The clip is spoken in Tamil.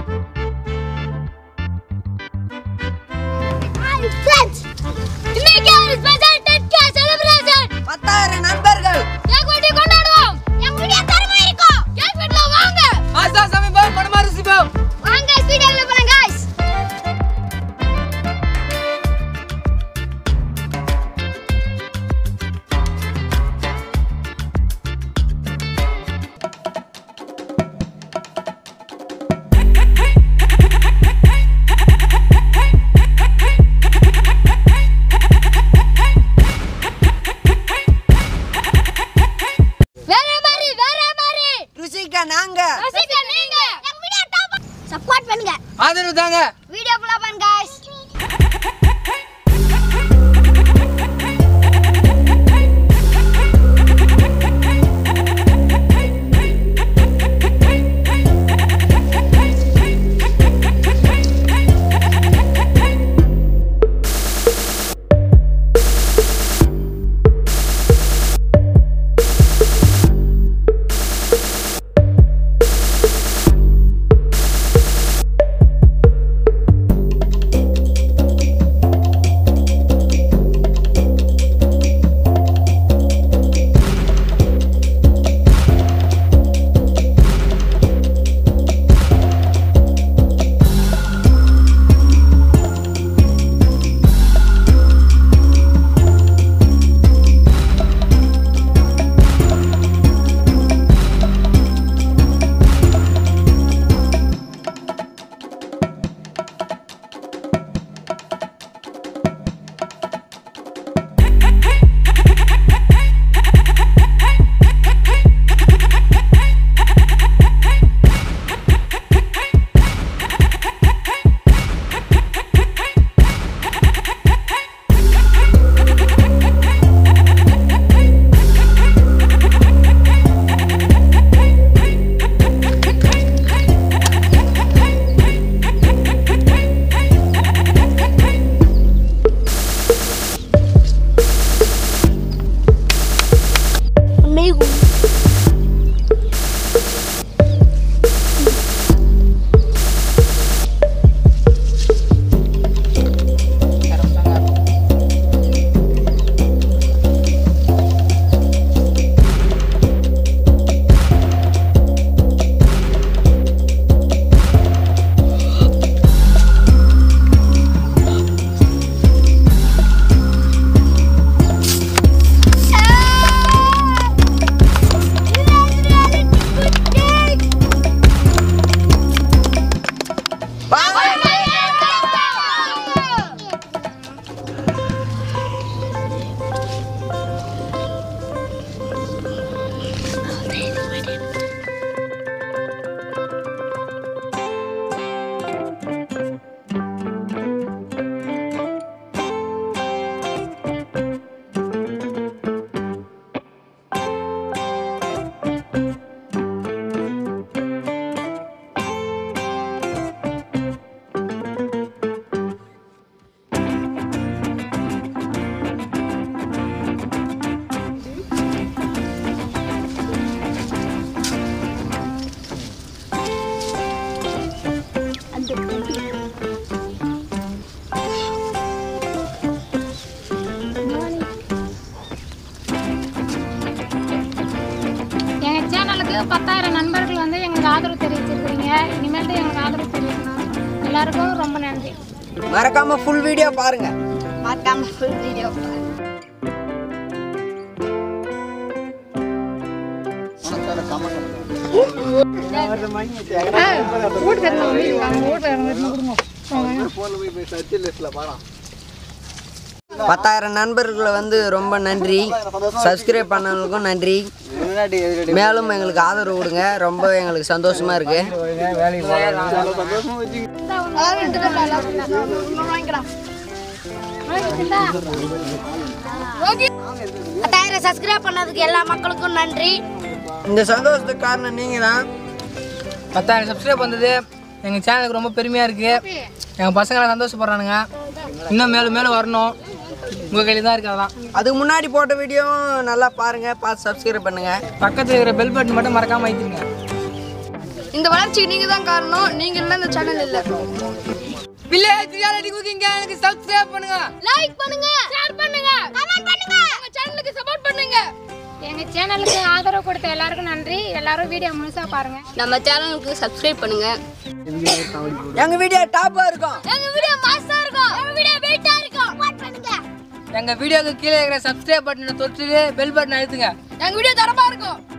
இன்னைக்கு ஒரு ஸ்பெஷல் 10k செலிப்ரேஷன் பத்தாயிரம் நண்பர்கள் கேக் வெட்டி கொண்டாடுவோம் எங்க வீடியோ தரமா இருக்கும் கேக் வெட்டலாம் வாங்க ஆசா சமீபம் மனமாரி சிவம் வாங்க வீடியோல போலாம் गाइस வேற மாதிரி வேற மாதிரி ருசிக்க நாங்க ரசிக நீங்க எங்க வீடியோ டாப் சப்போர்ட் பண்ணுங்க ஆதரவு தாங்க வீடியோ ஃபுல்லா பாருங்க गाइस எங்க சேனலுக்கு பத்தாயிரம் நண்பர்கள் வந்து எங்களுக்கு ஆதரவு தெரிவிச்சிருக்கிறீங்க இனிமேல்ட்டு எங்களுக்கு ஆதரவு தெரிவிக்கணும் எல்லாருக்கும் ரொம்ப நன்றி மறக்காம ஃபுல் வீடியோ பாருங்க மறக்காம ஃபுல் வீடியோ பத்தாயிரம் நண்பர்களை வந்து ரொம்ப நன்றி சப்ஸ்கிரைப் பண்ணவங்களுக்கும் நன்றி மேலும் எங்களுக்கு ஆதரவு கொடுங்க ரொம்ப எங்களுக்கு சந்தோஷமா இருக்கு பத்தாயிரம் சப்ஸ்கிரைப் பண்ணதுக்கு எல்லா மக்களுக்கும் நன்றி இந்த சந்தோஷத்துக்கு காரணம் நீங்க தான் பத்தாயிரம் சப்ஸ்கிரைப் வந்தது எங்கள் சேனலுக்கு ரொம்ப பெருமையாக இருக்குது எங்கள் பசங்களாம் சந்தோஷப்படுறானுங்க இன்னும் மேலும் மேலும் வரணும் உங்கள் கையில் தான் இருக்கிறதா அதுக்கு முன்னாடி போட்ட வீடியோவும் நல்லா பாருங்க பார்த்து சப்ஸ்கிரைப் பண்ணுங்க பக்கத்தில் இருக்கிற பெல் பட்டன் மட்டும் மறக்காமல் வைத்துருங்க இந்த வளர்ச்சிக்கு நீங்க தான் காரணம் நீங்க இல்ல இந்த சேனல் இல்ல வில்லேஜ் ரியாலிட்டி குக்கிங் சேனலுக்கு சப்ஸ்கிரைப் பண்ணுங்க லைக் பண்ணுங்க ஷேர் பண்ணுங்க கமெண்ட் பண்ணுங்க எங்க சேனலுக்கு சப்போர்ட் பண்ணுங்க எங்கள் சேனலுக்கு ஆதரவு கொடுத்த எல்லாருக்கும் நன்றி எல்லாரும் வீடியோ முழுசாக பாருங்கள் நம்ம சேனலுக்கு சப்ஸ்கிரைப் பண்ணுங்க எங்கள் வீடியோ டாப்பாக இருக்கும் எங்க வீடியோ மாசா இருக்கும் எங்க வீடியோ வெயிட்டா இருக்கும் சப்போர்ட் பண்ணுங்க எங்க வீடியோக்கு கீழே இருக்கிற சப்ஸ்கிரைப் பட்டனை தொட்டு பெல் பட்டன் அழுத்துங்க எங்க வீடியோ தரமா இருக்கும்